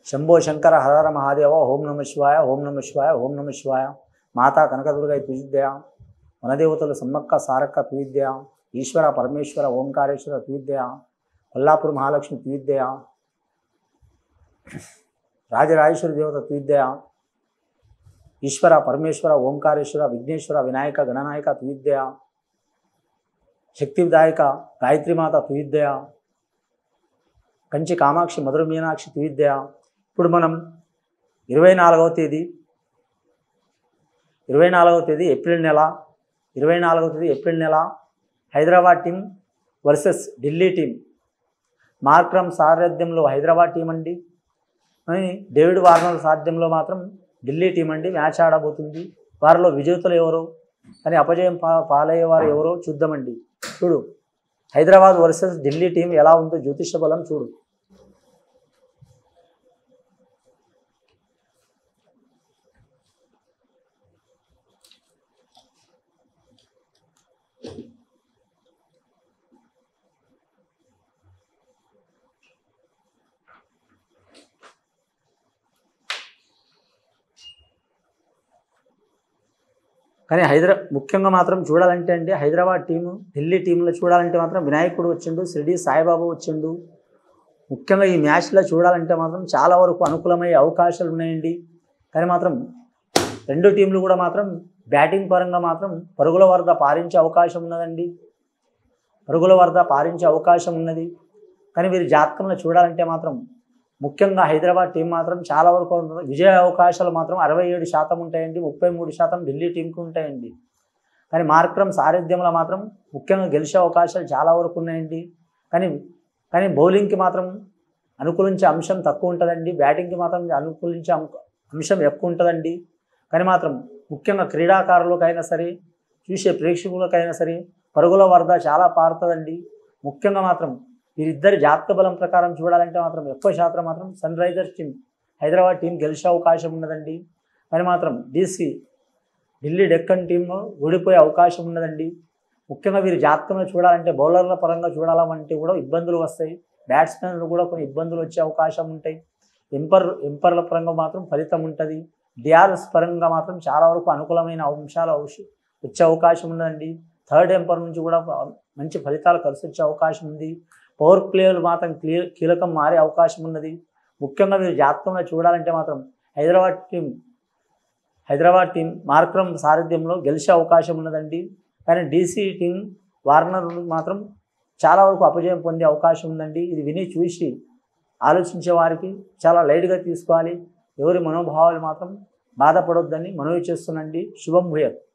శంభో శంకర హరహర మహాదేవ ఓం నమ శివాయ ఓం నమ శివాయ ఓం నమ శివాయ మాతా కనకదుర్గై తుజిద్య వనదేవతలు సమ్మక్క సారక్క తుజిద్య ఈశ్వర పరమేశ్వర ఓంకారేశ్వర తుజిద్య కొల్లాపూర్ మహాలక్ష్మి తుజిద్య రాజరాజేశ్వరి దేవత తుజిద్య ఈశ్వర పరమేశ్వర ఓంకారేశ్వర విఘ్నేశ్వర వినాయక గణనాయక తుజిద్య శక్తిదాయక గాయత్రిమాత తుయిద్దయ కంచి కామాక్షి మధుర మీనాక్షి తుయిద్దయ ఇప్పుడు మనం ఇరవై నాలుగవ తేదీ ఇరవై నాలుగవ తేదీ ఏప్రిల్ నెల ఇరవై నాలుగవ తేదీ ఏప్రిల్ నెల Hyderabad team versus Delhi team Markram సారథ్యంలో హైదరాబాద్ టీం అండి అని డేవిడ్ వార్నర్ సారథ్యంలో మాత్రం ఢిల్లీ టీం అండి మ్యాచ్ ఆడబోతుంది వారిలో విజేతలు ఎవరు అని అపజయం పా పాలయ్యేవారు ఎవరో చూద్దామండి చూడు హైదరాబాద్ వర్సెస్ ఢిల్లీ టీం ఎలా ఉందో జ్యోతిష బలం చూడు కానీ హైదరా ముఖ్యంగా మాత్రం చూడాలంటే అండి హైదరాబాద్ టీము ఢిల్లీ టీంలో చూడాలంటే మాత్రం వినాయకుడు వచ్చిండు షిరిడి సాయిబాబా వచ్చిండు ముఖ్యంగా ఈ మ్యాచ్లో చూడాలంటే మాత్రం చాలా వరకు అనుకూలమయ్యే అవకాశాలు ఉన్నాయండి కానీ మాత్రం రెండు టీంలు కూడా మాత్రం బ్యాటింగ్ పరంగా మాత్రం పరుగుల వరద పారించే అవకాశం ఉన్నదండి పరుగుల వరద పారించే అవకాశం ఉన్నది కానీ వీరి జాతకంలో చూడాలంటే మాత్రం ముఖ్యంగా హైదరాబాద్ టీం మాత్రం చాలా వరకు ఉంటుంది. విజయ అవకాశాలు మాత్రం అరవై ఏడు శాతం ఉంటాయండి ముప్పై మూడు శాతం ఢిల్లీ టీంకి ఉంటాయండి కానీ మార్క్రమ్ సారథ్యంలో మాత్రం ముఖ్యంగా గెలిచే అవకాశాలు చాలా వరకు ఉన్నాయండి కానీ కానీ బౌలింగ్కి మాత్రం అనుకూలించే అంశం తక్కువ ఉంటుందండి బ్యాటింగ్కి మాత్రం అనుకూలించే అంక- అంశం ఎక్కువ ఉంటుందండి కానీ మాత్రం ముఖ్యంగా క్రీడాకారులకైనా సరే చూసే ప్రేక్షకులకైనా సరే పరుగుల వరద చాలా పారుతుందండి ముఖ్యంగా మాత్రం వీరిద్దరి జాతక బలం ప్రకారం చూడాలంటే మాత్రం ఎక్కువ శాతం మాత్రం Sunrisers team Hyderabad team గెలిచే అవకాశం ఉన్నదండి కానీ మాత్రం డీసీ ఢిల్లీ డెక్కన్ టీం ఓడిపోయే అవకాశం ఉన్నదండి ముఖ్యంగా వీరి జాతకంలో చూడాలంటే బౌలర్ల పరంగా చూడాలంటే కూడా ఇబ్బందులు వస్తాయి బ్యాట్స్మెన్లు కూడా కొన్ని ఇబ్బందులు వచ్చే అవకాశం ఉంటాయి ఎంపర్ ఎంపర్ల పరంగా మాత్రం ఫలితం ఉంటుంది డిఆర్ఎస్ పరంగా మాత్రం చాలా వరకు అనుకూలమైన అంశాలు అవస- వచ్చే అవకాశం ఉన్నదండి థర్డ్ ఎంపర్ నుంచి కూడా మంచి ఫలితాలు కలిసి వచ్చే అవకాశం ఉంది పవర్ ప్లేయర్లు మాత్రం క్లియ కీలకం మారే అవకాశం ఉన్నది ముఖ్యంగా మీరు జాతకంలో చూడాలంటే మాత్రం Hyderabad team Hyderabad team Markram సారథ్యంలో గెలిచే అవకాశం ఉన్నదండి కానీ డీసీ టీం వార్నర్ మాత్రం చాలా వరకు అపజయం పొందే అవకాశం ఉందండి ఇది విని చూసి ఆలోచించే వారికి చాలా లైట్గా తీసుకోవాలి ఎవరి మనోభావాలు మాత్రం బాధపడొద్దని మనవి చేస్తున్నాండి శుభం భూయత్